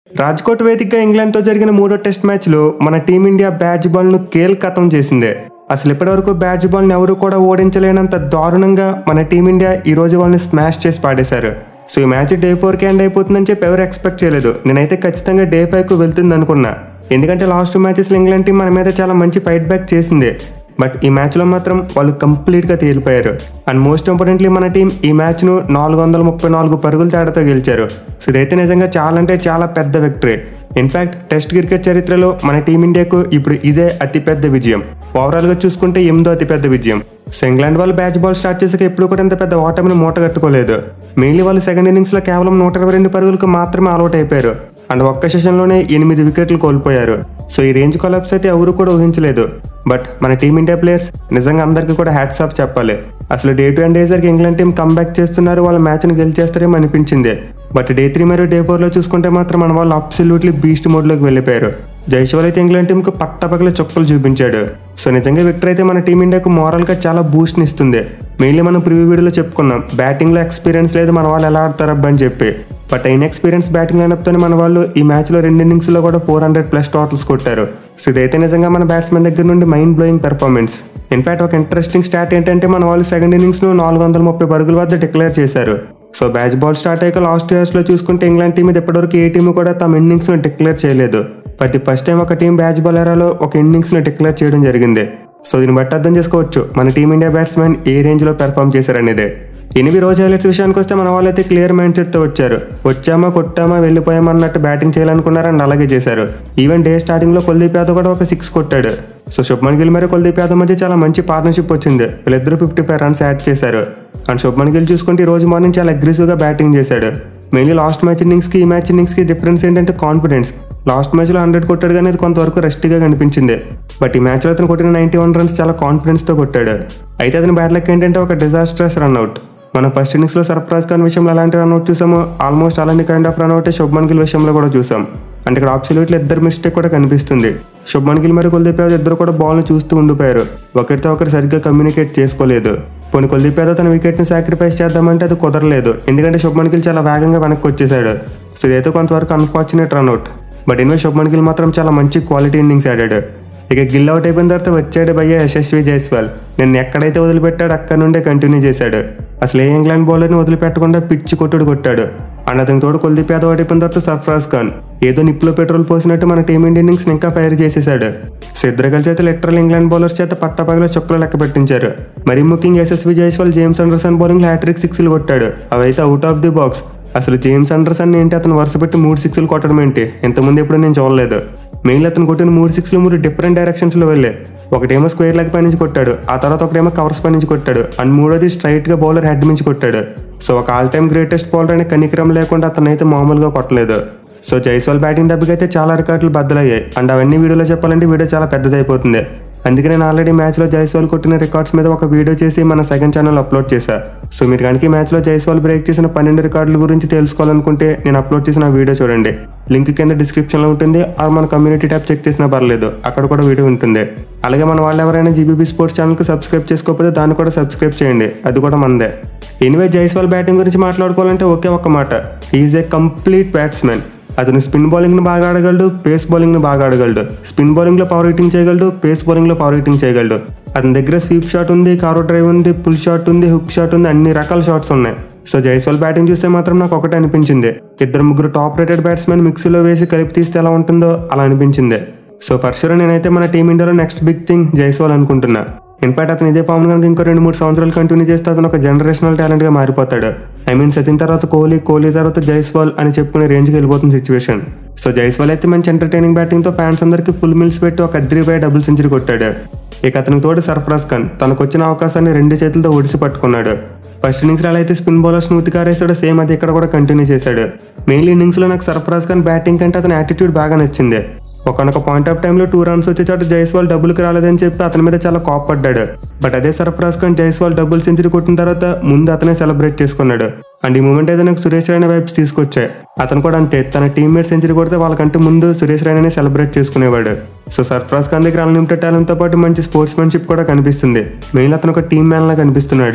రాజ్కోట్ వేదికగా ఇంగ్లాండ్తో జరిగిన మూడో టెస్ట్ మ్యాచ్లో మన టీమిండియా బ్యాచ్ బాల్ను కీలకతం చేసింది అసలు ఇప్పటివరకు బ్యాచ్ బాల్ని ఎవరు కూడా ఓడించలేనంత దారుణంగా మన టీమిండియా ఈ రోజు వాళ్ళని స్మాష్ చేసి పాడేశారు సో ఈ మ్యాచ్ డే ఫోర్కి ఎండ్ అయిపోతుందని చెప్పి ఎవరు ఎక్స్పెక్ట్ చేయలేదు నేనైతే ఖచ్చితంగా డే ఫైవ్కు వెళ్తుంది అనుకున్నా ఎందుకంటే లాస్ట్ మ్యాచెస్లో ఇంగ్లాండ్ టీం మన మీద చాలా మంచి ఫైట్ బ్యాక్ చేసింది బట్ ఈ మ్యాచ్లో మాత్రం వాళ్ళు కంప్లీట్గా తేలిపోయారు అండ్ మోస్ట్ ఇంపార్టెంట్లీ మన టీం ఈ మ్యాచ్ను నాలుగు వందల ముప్పై నాలుగు పరుగుల తేడాతో గెలిచారు సో ఇదైతే నిజంగా చాలా అంటే చాలా పెద్ద విక్టరీ ఇన్ఫాక్ట్ టెస్ట్ క్రికెట్ చరిత్రలో మన టీమిండియాకు ఇప్పుడు ఇదే అతిపెద్ద విజయం ఓవరాల్గా చూసుకుంటే ఎనిమిదో అతిపెద్ద విజయం సో ఇంగ్లాండ్ వాళ్ళు బ్యాచ్ బాల్ స్టార్ట్ చేసాక ఎప్పుడు కూడా ఇంత పెద్ద ఓటమిని మూట కట్టుకోలేదు మెయిన్లీ వాళ్ళు సెకండ్ ఇన్నింగ్స్లో కేవలం నూట ఇరవై రెండు పరుగులకు మాత్రమే ఆల్అౌట్ అయిపోయారు అండ్ ఒక్క సెషన్లోనే ఎనిమిది వికెట్లు కోల్పోయారు సో ఈ రేంజ్ కొలాప్స్ అయితే ఎవరు కూడా ఊహించలేదు బట్ మన టీమిండియా ప్లేయర్స్ నిజంగా అందరికీ కూడా హ్యాట్స్ ఆఫ్ చెప్పాలి అసలు డే టు ఎండ్ అయ్యేసరికి ఇంగ్లాండ్ టీం కంబ్యాక్ చేస్తున్నారు వాళ్ళ మ్యాచ్ని గెలిచేస్తారేమో అనిపించింది బట్ డే త్రీ మరియు డే ఫోర్లో చూసుకుంటే మాత్రం మన వాళ్ళు అబ్సల్యూట్లీ బీస్ట్ మోడ్లోకి వెళ్ళిపోయారు జైశ్వర్ అయితే ఇంగ్లాండ్ టీంకు పట్టపగల చొక్కలు చూపించాడు సో నిజంగా విక్టర్ అయితే మన టీమిండియాకు మోరల్గా చాలా బూస్ట్ని ఇస్తుంది మెయిన్లీ మనం ప్రివ్యూ వీడియోలో చెప్పుకున్నాం బ్యాటింగ్లో ఎక్స్పీరియన్స్ లేదు మన వాళ్ళు ఎలా ఆడతారబ్బా అని చెప్పి బట్ అయిన ఎక్స్పీరియన్స్ బ్యాటింగ్ లైనప్తోనే మన వాళ్ళు ఈ మ్యాచ్లో రెండు ఇన్నింగ్స్లో కూడా ఫోర్ హండ్రెడ్ ప్లస్ టోటల్స్ కొట్టారు సో ఇదైతే నిజంగా మన బ్యాట్స్మెన్ దగ్గర నుండి మైండ్ బ్లోయింగ్ పెర్ఫార్మెన్స్ ఇన్ఫాక్ట్ ఒక ఇంట్రెస్టింగ్ స్టార్ట్ ఏంటంటే మన వాళ్ళు సెకండ్ ఇన్నింగ్స్ను నాలుగు వందల ముప్పై పరుగుల వద్ద డిక్లేర్ చేశారు సో బ్యాచ్ బాల్ స్టార్ట్ అయ్యాక లాస్ట్ ఇయర్స్లో చూసుకుంటే ఇంగ్లాండ్ టీం మీద ఇప్పటివరకు ఏ టీం కూడా తమ ఇన్నింగ్స్ను డిక్లేర్ చేయలేదు ప్రతి ఫస్ట్ టైం ఒక టీం బ్యాచ్ బాల్ ఎరాలో ఒక ఇన్నింగ్స్ను డిక్లేర్ చేయడం జరిగింది సో దీన్ని బట్టి అర్థం చేసుకోవచ్చు మన టీమిండియా బ్యాట్స్మెన్ ఏ రేంజ్లో పెర్ఫామ్ చేశారనేదే ఎనిమిది రోజు హైలైట్స్ విషయానికి వస్తే మన వాళ్ళైతే క్లియర్ మైండ్ సెట్తో వచ్చారు వచ్చామా కొట్టామా వెళ్ళిపోయామా అన్నట్టు బ్యాటింగ్ చేయాలనుకున్నారు అండ్ అలాగే చేశారు ఈవెన్ డే స్టార్టింగ్లో కుల్దీప్ యాదవ్ కూడా ఒక సిక్స్ కొట్టాడు సో శుభ్మన్ గిల్ మరియు కుల్దీప్ యాదవ్ మధ్య చాలా మంచి పార్ట్నర్షిప్ వచ్చింది వీళ్ళిద్దరూ ఫిఫ్టీ ఫైవ్ రన్స్ యాడ్ చేశారు అండ్ శుభ్మన్ గిల్ చూసుకుంటే ఈ రోజు మార్నింగ్ చాలా అగ్రెసివ్గా బ్యాటింగ్ చేశాడు మెయిన్లీ లాస్ట్ మ్యాచ్ ఇన్నింగ్స్కి ఈ మ్యాచ్ ఇన్నింగ్స్కి డిఫరెన్స్ ఏంటంటే కాన్ఫిడెన్స్ లాస్ట్ మ్యాచ్లో హండ్రెడ్ కొట్టాడు కానీ అది కొంతవరకు రెస్ట్గా కనిపించింది బట్ ఈ మ్యాచ్లో అతను కొట్టిన నైంటీ వన్ రన్స్ చాలా కాన్ఫిడెన్స్తో కొట్టాడు అయితే అతని బ్యాట్ లక్ ఏంటంటే ఒక డిజాస్ట్రస్ రన్అట్ మనం ఫస్ట్ ఇన్నింగ్స్లో సర్ఫరాజ్ ఖాన్ విషయంలో అలాంటి రన్అట్ చూసామో ఆల్మోస్ట్ అలాంటి kind of run out Shubman Gill విషయంలో కూడా చూసాం అంటే ఇక్కడ ఆప్సిల్యూట్లో ఇద్దరు మిస్టేక్ కూడా కనిపిస్తుంది శుభ్మన్ గిల్ మరియు కుల్దీప్ యాదవ్ ఇద్దరు కూడా బాల్ని చూస్తూ ఉండిపోయారు ఒకరితో ఒకరు సరిగ్గా కమ్యూనికేట్ చేసుకోలేదు పోనీ కుల్దీప్ యాదవ్ తన వికెట్ని సాక్రిఫైస్ చేద్దామంటే అది కుదరలేదు ఎందుకంటే శుభ్మన్ గిల్ చాలా వేగంగా వెనక్కి వచ్చేసాడు సో ఇదైతే కొంతవరకు unfortunate run out but anyway Shubman Gill మాత్రం చాలా మంచి క్వాలిటీ ఇన్నింగ్స్ ఆడాడు ఇక గిల్ అవుట్ అయిపోయిన తర్వాత వచ్చాడు భయ్య యశస్వి జైస్వాల్ నేను ఎక్కడైతే వదిలిపెట్టాడు అక్కడ నుండే కంటిన్యూ చేశాడు అసలు ఏ ఇంగ్లాండ్ బౌలర్ని వదిలిపెట్టకుండా పిచ్చి కొట్టుడు కొట్టాడు అండ్ అతని తోడు కుల్దీప్ యాదవ్ అయిపోయిన తర్వాత సర్ఫరాజ్ ఖాన్ ఏదో నిప్పులో పెట్రోల్ పోసినట్టు మన టీమిండియా ఇన్నింగ్స్ ఇంకా ఫైర్ చేసేసాడు సో ఇద్దరు కలిసి అయితే లిటరల్ ఇంగ్లాండ్ బౌలర్స్ చేత పట్టపగల చొక్కలు లెక్క పెట్టించారు మరి ముఖ్యంగా Yashasvi Jaiswal James Anderson bowling hat trick సిక్స్లు కొట్టాడు అవైతే అవుట్ ఆఫ్ ది బాక్స్ అసలు జేమ్స్ అండర్సన్ ఏంటి అతను వరుస పెట్టి మూడు సిక్స్లు కొట్టడం ఏంటి ఇంతకుముందు ఎప్పుడు నేను చూడలేదు మెయిన్లీ అతను కొట్టిన మూడు సిక్స్లు మూడు డిఫరెంట్ డైరెక్షన్స్లో వెళ్ళే ఒకటేమో స్క్వేర్ లెగ్ పై నుంచి కొట్టాడు ఆ తర్వాత ఒకటేమో కవర్స్ పై నుంచి కొట్టాడు అండ్ మూడోది స్ట్రైట్గా బౌలర్ హెడ్ నుంచి కొట్టాడు సో ఒక ఆల్ టైమ్ గ్రేటెస్ట్ బౌలర్ అనే కనికరం లేకుండా అతను అయితే మామూలుగా కొట్టలేదు సో జైస్వాల్ బ్యాటింగ్ దెబ్బకైతే చాలా రికార్డులు బద్దలయ్యాయి అండ్ అవన్నీ వీడియోలో చెప్పాలంటే వీడియో చాలా పెద్దదైపోతుంది అందుకే నేను ఆల్రెడీ మ్యాచ్లో జైస్వాల్ కొట్టిన రికార్డ్స్ మీద ఒక వీడియో చేసి మన సెకండ్ ఛానల్ అప్లోడ్ చేశా సో మీరు కనుక ఈ మ్యాచ్లో జైస్వాల్ బ్రేక్ చేసిన పన్నెండు రికార్డుల గురించి తెలుసుకోవాలనుకుంటే నేను అప్లోడ్ చేసిన వీడియో చూడండి లింక్ కింద డిస్క్రిప్షన్లో ఉంటుంది ఆర్ మన కమ్యూనిటీ ట్యాబ్ చెక్ చేసినా పర్లేదు అక్కడ కూడా వీడియో ఉంటుంది అలాగే మన వాళ్ళు ఎవరైనా జీబీబీ స్పోర్ట్స్ ఛానల్కి సబ్స్క్రైబ్ చేసుకోకపోతే దాన్ని కూడా సబ్స్క్రైబ్ చేయండి అది కూడా మనదే ఎనివే జైస్వాల్ బ్యాటింగ్ గురించి మాట్లాడుకోవాలంటే ఒకే ఒక్క మాట ఈజ్ ఏ కంప్లీట్ బ్యాట్స్మెన్ అతను స్పిన్ బౌలింగ్ని బాగా ఆడగలడు పేస్ బౌలింగ్ని బాగా ఆడగలడు స్పిన్ బౌలింగ్లో పవర్ హిట్టింగ్ చేయగలడు పేస్ బౌలింగ్లో పవర్ హిట్టింగ్ చేయగలడు అతని దగ్గర స్వీప్ షాట్ ఉంది కారో డ్రైవ్ ఉంది పుల్ షాట్ ఉంది హుక్ షాట్ ఉంది అన్ని రకాల షాట్స్ ఉన్నాయి సో జైస్వాల్ బ్యాటింగ్ చూస్తే మాత్రం నాకు ఒకటే అనిపించింది ఇద్దరు ముగ్గురు టాప్ రేటెడ్ బ్యాట్స్మెన్ మిక్సీలో వేసి కలిపి తీస్తే ఎలా ఉంటుందో అలా అనిపించింది సో ఫర్ షూర్ నేనైతే మన టీమిండియాలో నెక్స్ట్ బిగ్ థింగ్ జైస్వాల్ అనుకుంటున్నా ఇన్ఫాక్ట్ అతను ఇదే ఫామ్ కనుక ఇంకో రెండు మూడు సంవత్సరాలు కంటిన్యూ చేస్తే అతను ఒక జనరేషనల్ టాలెంట్గా మారిపోతాడు ఐ మీన్ సచిన్ తర్వాత కోహ్లీ కోహ్లీ తర్వాత జైస్వాల్ అని చెప్పుకునే రేంజ్కి వెళ్ళిపోతుంది సిచ్యువేషన్ సో జైస్వాల్ అయితే మంచి ఎంటర్టైనింగ్ బ్యాటింగ్తో ఫ్యాన్స్ అందరికీ ఫుల్ మిల్స్ పెట్టి ఒక అద్రిపై డబుల్ సెంచరీ కొట్టాడు ఇక అతనికి తోడు సర్ఫరాజ్ ఖాన్ తనకు వచ్చిన అవకాశాన్ని రెండు చేతులతో ఒడిసి పట్టుకున్నాడు ఫస్ట్ ఇన్నింగ్స్ అలా అయితే స్పిన్ బౌలర్స్ నూతి కారేసాడు సేమ్ అది ఇక్కడ కూడా కంటిన్యూ చేశాడు మెయిన్లీ ఇన్నింగ్స్లో నాకు సర్ఫరాజ్ ఖాన్ బ్యాటింగ్ కంటే అతని యాటిట్యూడ్ బాగా నచ్చింది ఒకనొక పాయింట్ ఆఫ్ టైంలో టూ రన్స్ వచ్చే చోట జైస్వాల్ డబ్బులకి రాలేదని చెప్పి అతని మీద చాలా కోప్పడ్డాడు బట్ అదే సర్ఫరాజ్ ఖాన్ జైస్వాల్ డబుల్ సెంచరీ కొట్టిన తర్వాత ముందు అతనే సెలబ్రేట్ చేసుకున్నాడు అండ్ ఈ మూమెంట్ అయితే నాకు సురేష్ రైనా వైబ్స్ తీసుకొచ్చాయి అతను కూడా అంతే తన టీమ్మేట్ సెంచరీ కొడితే వాళ్ళకంటే ముందు సురేష్ రైనానే సెలబ్రేట్ చేసుకునేవాడు సో సర్ఫరాజ్ ఖాన్ దగ్గర అన్లిమిటెడ్ టాలెంట్తో పాటు మంచి స్పోర్ట్స్మెన్షిప్ కూడా కనిపిస్తుంది మెయిన్ అతను ఒక టీమ్ మ్యాన్ లా కనిపిస్తున్నాడు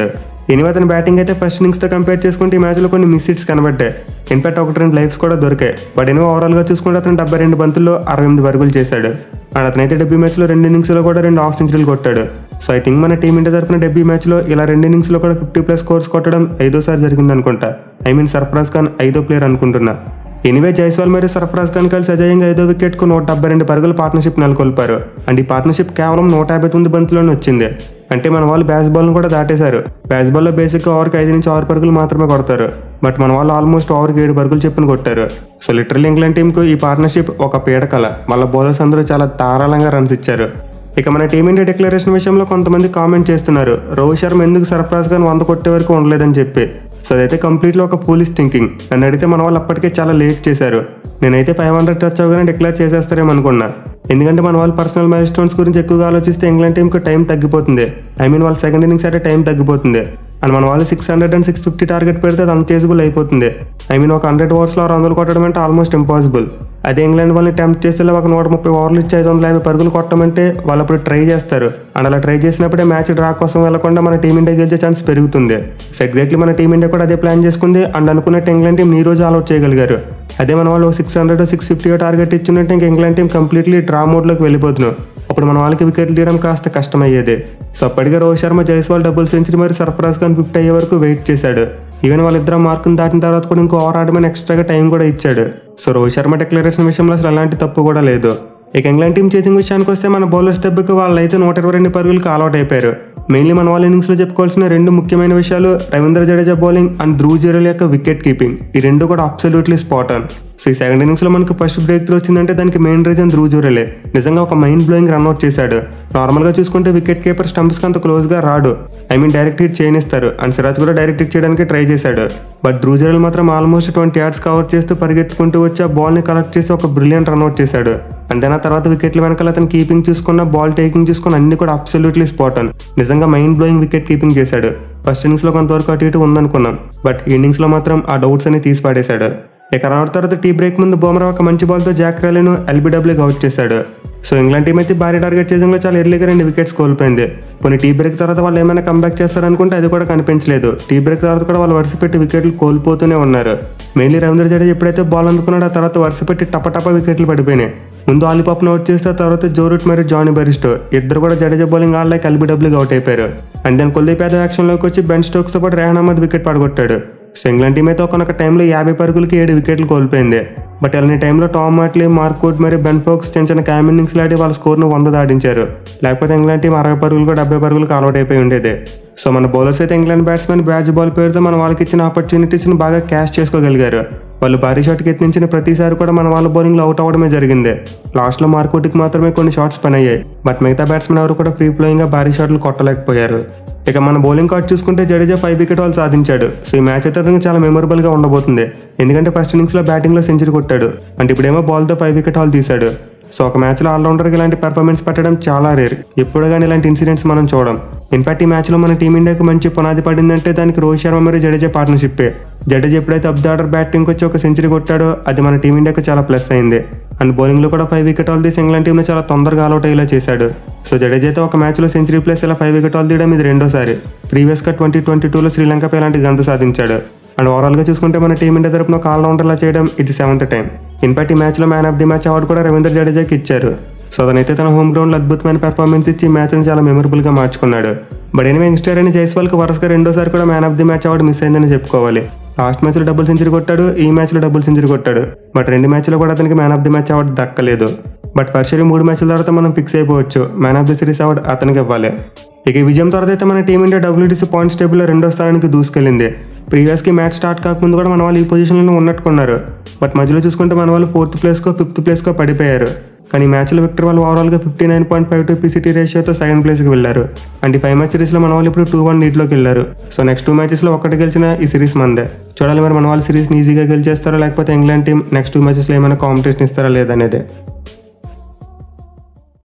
ఎనివే అతని బ్యాటింగ్ అయితే ఫస్ట్ ఇన్నింగ్స్తో కంపేర్ చేసుకుంటే ఈ మ్యాచ్లో కొన్ని మిస్ హిట్స్ కనబడ్డాయి ఇన్ఫాక్ట్ ఒకటి రెండు లైఫ్స్ కూడా దొరికాయి బట్ ఎనివే ఓవరాల్గా చూసుకుంటే అతను డెబ్బై రెండు బంతుల్లో అరవై ఎనిమిది పరుగులు చేశాడు అండ్ అతనైతే డెబ్బై మ్యాచ్లో రెండు ఇన్నింగ్స్లో కూడా రెండు హాఫ్ సెంచరీలు కొట్టాడు సో ఐ థింక్ మన టీం ఇండియా తరపున డెబ్బై మ్యాచ్లో ఇలా రెండు ఇన్నింగ్స్లో కూడా ఫిఫ్టీ ప్లస్ స్కోర్స్ కొట్టడం ఐదోసారి జరిగింది అనుకుంటా ఐ మీన్ సర్ఫరాజ్ ఖాన్ ఐదో ప్లేయర్ అనుకుంటున్నా ఎనివే జైస్వాల్ మరియు సర్ఫరాజ్ ఖాన్ కలిసి అజయంగా ఐదో వికెట్కు నూట డెబ్బై రెండు పరుగుల పార్ట్నర్షిప్ నెలకొల్పారు అండ్ ఈ పార్ట్నర్షిప్ కేవలం నూట యాభై తొమ్మిది బంతుల్లోనే వచ్చింది అంటే మన వాళ్ళు బ్యాస్ బాల్ను కూడా దాటేశారు బ్యాస్ బాల్లో బేసిక్గా ఓవర్కి ఐదు నుంచి ఆరు పరుగులు మాత్రమే కొడతారు బట్ మన వాళ్ళు ఆల్మోస్ట్ ఓవర్కి ఏడు పరుగులు చెప్పిన కొట్టారు సో లిటరల్ ఇంగ్లాండ్ టీంకు ఈ పార్ట్నర్షిప్ ఒక పీడకల వాళ్ళ బౌలర్స్ అందరూ చాలా ధారాళంగా రన్స్ ఇచ్చారు ఇక మన టీమిండియా డిక్లరేషన్ విషయంలో కొంతమంది కామెంట్ చేస్తున్నారు రోహిత్ శర్మ ఎందుకు సర్ఫరాజ్ ఖాన్ వంద కొట్టే వరకు ఉండలేదని చెప్పి సో అదైతే కంప్లీట్లో ఒక పోలీస్ థింకింగ్ నన్ను అడిగితే మన వాళ్ళు అప్పటికే చాలా లేట్ చేశారు నేనైతే ఫైవ్ హండ్రెడ్ టచ్ అవగానే డిక్లేర్ చేసేస్తారేమో అనుకున్నా ఎందుకంటే మన వాళ్ళు పర్సనల్ మైల్ స్టోన్స్ గురించి ఎక్కువగా ఆలోచిస్తే ఇంగ్లాండ్ టీంకి టైం తగ్గిపోతుంది ఐ మీన్ వాళ్ళ సెకండ్ ఇన్నింగ్స్ అయితే టైం తగ్గిపోతుంది అండ్ మన వాళ్ళు six hundred and six fifty target పెడితే అది అన్చేజబుల్ అయిపోతుంది ఐ మీన్ ఒక హండ్రెడ్ ఓవర్స్లో ఆరు వందలు కొట్టడం అంటే ఆల్మోస్ట్ ఇంపాసిబుల్ అదే ఇంగ్లాండ్ వాళ్ళని టెంప్ట్ చేస్తే ఒక నూట ముప్పై ఓవర్లు ఇచ్చి ఐదు వందల యాభై పరుగులు కొట్టమంటే వాళ్ళు అప్పుడు ట్రై చేస్తారు అండ్ అలా ట్రై చేసినప్పుడే మ్యాచ్ డ్రా కోసం వెళ్లకుండా మన టీమిండియా గెలిచే ఛాన్స్ పెరుగుతుంది సో ఎగ్జాక్ట్లీ మన టీమిండియా కూడా అదే ప్లాన్ చేసుకుంది అండ్ అనుకున్నట్టు ఇంగ్లాండ్ టీం ఈ రోజు ఆల్అౌట్ చేయగలిగారు అదే మన వాళ్ళు six hundred six fifty target ఇచ్చినట్టు ఇంకా ఇంగ్లాండ్ టీం కంప్లీట్లీ డ్రా మోడ్లోకి వెళ్ళిపోతున్నాం అప్పుడు మన వాళ్ళకి వికెట్లు తీయడం కాస్త కష్టమయ్యేది సో అప్పటికే రోహిత్ శర్మ జైస్వాల్ డబుల్ సెంచరీ మరి సర్ఫరాజ్ ఖాన్ ఫిఫ్టీ అయ్యే వరకు వెయిట్ చేశాడు ఈవెన్ వాళ్ళిద్దరు మార్కును దాటిన తర్వాత కూడా ఇంకో ఓవర్ ఆడమని ఎక్స్ట్రాగా టైం కూడా ఇచ్చాడు సో రోహిత్ శర్మ డిక్లరేషన్ విషయంలో అసలు ఎలాంటి తప్పు కూడా లేదు ఇక ఇంగ్లాండ్ టీం చేసింగ్ విషయానికి వస్తే మన బౌలర్స్ దెబ్బకి వాళ్ళైతే నూట ఇరవై రెండు పరుగులకు ఆల్అౌట్ అయిపోయారు మెయిన్లీ మన వాళ్ళ ఇన్నింగ్స్లో చెప్పుకోవాల్సిన రెండు ముఖ్యమైన విషయాలు రవీంద్ర జడేజా బౌలింగ్ అండ్ ధ్రువ్ జెరల్ యొక్క వికెట్ కీపింగ్ ఈ రెండు కూడా అబ్సల్యూట్లీ స్పాట్ ఆన్ సో ఈ సెకండ్ ఇన్నింగ్స్లో మనకు ఫస్ట్ బ్రేక్ త్రూ వచ్చిందంటే దానికి మెయిన్ రీజన్ ధ్రువ్ జురెలే నిజంగా ఒక మైండ్ బ్లోయింగ్ రన్అట్ చేశాడు నార్మల్గా చూసుకుంటే వికెట్ కీపర్ స్టంప్స్కి అంత క్లోజ్గా రాడు ఐ మీన్ డైరెక్ట్ హిట్ చేయనిస్తారు అండ్ సిరాజ్ కూడా డైరెక్ట్ హిట్ చేయడానికి ట్రై చేశాడు బట్ ధ్రువ్ జురెల్ మాత్రం ఆల్మోస్ట్ ట్వంటీ యార్డ్స్ కవర్ చేస్తూ పరిగెత్తుకుంటూ వచ్చి ఆ బాల్ని కలెక్ట్ చేసి ఒక బ్రిలియంట్ రన్అట్ చేశాడు అంటే ఆ తర్వాత వికెట్ల వెనకాల అతను కీపింగ్ చూసుకున్న బాల్ టేకింగ్ చూసుకున్న అన్ని కూడా అబ్సల్యూట్లీ స్పాట్ ఆన్ నిజంగా మైండ్ బ్లోయింగ్ వికెట్ కీపింగ్ చేశాడు ఫస్ట్ ఇన్నింగ్స్లో కొంతవరకు అటు ఇటు ఉందనుకున్నాం బట్ ఈ ఇన్నింగ్స్లో మాత్రం ఆ డౌట్స్ అన్ని తీసి పడేశాడు ఇక రన్ అవుట్ తర్వాత టీ బ్రేక్ ముందు బుమ్రా ఒక మంచి బాల్తో జాక్ ర్యాలీను ఎల్బీడబ్ల్యూకి అవుట్ చేశాడు సో ఇంగ్లాండ్ టీం అయితే భారీ టార్గెట్ చేసింగ్లో చాలా ఎర్లీగా రెండు వికెట్స్ కోల్పోయింది కొన్ని టీ బ్రేక్ తర్వాత వాళ్ళు ఏమైనా కంబ్యాక్ చేస్తారనుకుంటే అది కూడా కనిపించలేదు టీ బ్రేక్ తర్వాత కూడా వాళ్ళు వరుస పెట్టి వికెట్లు కోల్పోతూనే ఉన్నారు మెయిన్లీ రవీంద్ర జడేజా ఎప్పుడైతే బాల్ అందుకున్నాడో ఆ తర్వాత వరుస పెట్టి టపటప వికెట్లు పడిపోయినాయి ముందు ఆలిపాప్ను అవుట్ చేస్తే ఆ తర్వాత జోరూట్ మరియు జానీ బరిస్టో ఇద్దరు కూడా జడేజా బౌలింగ్ ఆడలేక ఎల్బీడబ్ల్యూకి అవుట్ అయిపోయారు అండ్ దాని కుల్దీప్ యాదవ్ యాక్షన్లోకి వచ్చి బెన్ స్టోక్స్తో పాటు రేహాన్ అహ్మద్ వికెట్ పడగొట్టాడు సో ఇంగ్లాండ్ టీం అయితే ఒకనొక టైంలో యాభై పరుగులకి ఏడు వికెట్లు కోల్పోయింది బట్ అలాంటి టైంలో టామ్ మాట్లీ మార్కోట్ మరియు బెన్ ఫోక్స్ చిన్న చిన్న క్యామ్ ఇన్నింగ్స్ లాంటి వాళ్ళ స్కోర్ను వంద దాటించారు లేకపోతే ఇంగ్లాండ్ టీం అరవై పరుగులు డెబ్బై పరుగులకు అలవాటు అయిపోయి ఉండేది సో మన బౌలర్స్ అయితే ఇంగ్లాండ్ బ్యాట్స్మెన్ బ్యాచ్ బాల్ పేరుతో మన వాళ్ళకి ఇచ్చిన ఆపర్చునిటీస్ని బాగా క్యాష్ చేసుకోగలిగారు వాళ్ళు భారీ షాట్కి ఎత్తించిన ప్రతిసారి కూడా మన వాళ్ళ బౌలింగ్లో అవుట్ అవ్వడమే జరిగింది లాస్ట్లో మార్కోటికి మాత్రమే కొన్ని షాట్స్ పని అయ్యాయి బట్ మిగతా బ్యాట్స్మెన్ ఎవరు కూడా ఫ్రీ ఫ్లోయింగ్గా భారీ షాట్లు కొట్టలేకపోయారు ఇక మన బౌలింగ్ కార్డ్ చూసుకుంటే జడేజా ఫైవ్ వికెట్ వాళ్ళు సాధించాడు సో ఈ మ్యాచ్ అయితే అతనికి చాలా మెమొరబుల్గా ఉండబోతుంది ఎందుకంటే ఫస్ట్ ఇన్నింగ్స్లో బ్యాటింగ్లో సెంచరీ కొట్టాడు అంటే ఇప్పుడేమో బాల్తో ఫైవ్ వికెట్ హాల్ తీశాడు సో ఒక మ్యాచ్లో ఆల్రౌండర్కి ఇలాంటి పెర్ఫార్మెన్స్ పెట్టడం చాలా రేర్ ఎప్పుడు కానీ ఇలాంటి ఇన్సిడెంట్స్ మనం చూడం ఇన్ఫాక్ట్ ఈ మ్యాచ్లో మన టీమిండియాకి మంచి పునాది పడిందంటే దానికి రోహిత్ శర్మ మరియు జడేజా పార్ట్నర్షిప్పే జడేజా ఎప్పుడైతే అబ్ ఆర్డర్ బ్యాటింగ్ వచ్చి ఒక సెంచరీ కొట్టాడో అది మన టీమిండియాకి చాలా ప్లస్ అయింది అండ్ బౌలింగ్లో కూడా ఫైవ్ వికెట్ ఆల్ తీసి ఇంగ్లాండ్ టీంలో చాలా తొందరగా అవుట్ అయ్యేలా చేశాడు సో జడేజా అయితే ఒక మ్యాచ్లో సెంచరీ ప్లేస్ ఇలా ఫైవ్ వికెట్ ఆల్ తీయడం ఇది రెండోసారి ప్రీవియస్గా ట్వంటీ ట్వంటీ టూలో శ్రీలంకపై ఇలాంటి గంత సాధించాడు అండ్ ఓవరాల్గా చూసుకుంటే మన టీమిండియా తరపున ఒక ఆల్రౌండర్లా చేయడం ఇది సెవెంత్ టైం ఇన్ఫాక్ట్ ఈ మ్యాచ్లో man of the match award కూడా రవీంద్ర జడేజాకి ఇచ్చారు సో అతనైతే తన హోమ్ గ్రౌండ్లో అద్భుతమైన పెర్ఫార్మెన్స్ ఇచ్చి ఈ మ్యాచ్ని చాలా మెమరబుల్గా మార్చుకున్నాడు బట్ ఎనివే యంగ్స్టర్ అని జైస్వాల్కి వరుసగా రెండోసారి కూడా man of the match award miss అయిందని చెప్పుకోవాలి లాస్ట్ మ్యాచ్లో డబుల్ సెంచరీ కొట్టాడు ఈ మ్యాచ్లో డబుల్ సెంచరీ కొట్టాడు బట్ రెండు మ్యాచ్లో కూడా అతనికి man of the match award దక్కలేదు బట్ ఫస్ట్ మూడు మ్యాచ్ల తర్వాత మనం ఫిక్స్ అయిపోవచ్చు man of the series award అతనికి ఇవ్వాలి ఇక ఈ విజయం తర్వాత అయితే మన టీమిండియా డబ్ల్యూటీసీ పాయింట్స్ టేబుల్లో రెండో స్థానానికి దూసుకెళ్ళింది ప్రీవియస్కి మ్యాచ్ స్టార్ట్ కాకముందు కూడా మన వాళ్ళు ఈ పొజిషన్లో ఉన్నట్టుకున్నారు బట్ మధ్యలో చూసుకుంటే మన వాళ్ళు ఫోర్త్ ప్లేస్కో ఫిఫ్త్ ప్లేస్కో పడిపోయారు కానీ ఈ మ్యాచ్లో విక్టర్ వాళ్ళు ఓవరాల్గా fifty nine point five two PCT రేషియోతో సెకండ్ ప్లేస్కి వెళ్ళారు అండ్ ఈ ఫైవ్ మ్యాచ్ సిరీస్లో మన వాళ్ళు ఇప్పుడు టూ వన్ లీడ్లోకి వెళ్ళారు సో నెక్స్ట్ టూ మ్యాచెస్లో ఒక్కటి గెలిచిన ఈ సిరీస్ మందే చూడాలి మరి మన వాళ్ళు సిరీస్ని ఈజీగా గెలిచేస్తారా లేకపోతే ఇంగ్లాండ్ టీం నెక్స్ట్ టూ మ్యాచెస్లో ఏమైనా కాంపిటీషన్ ఇస్తారా లేదనేది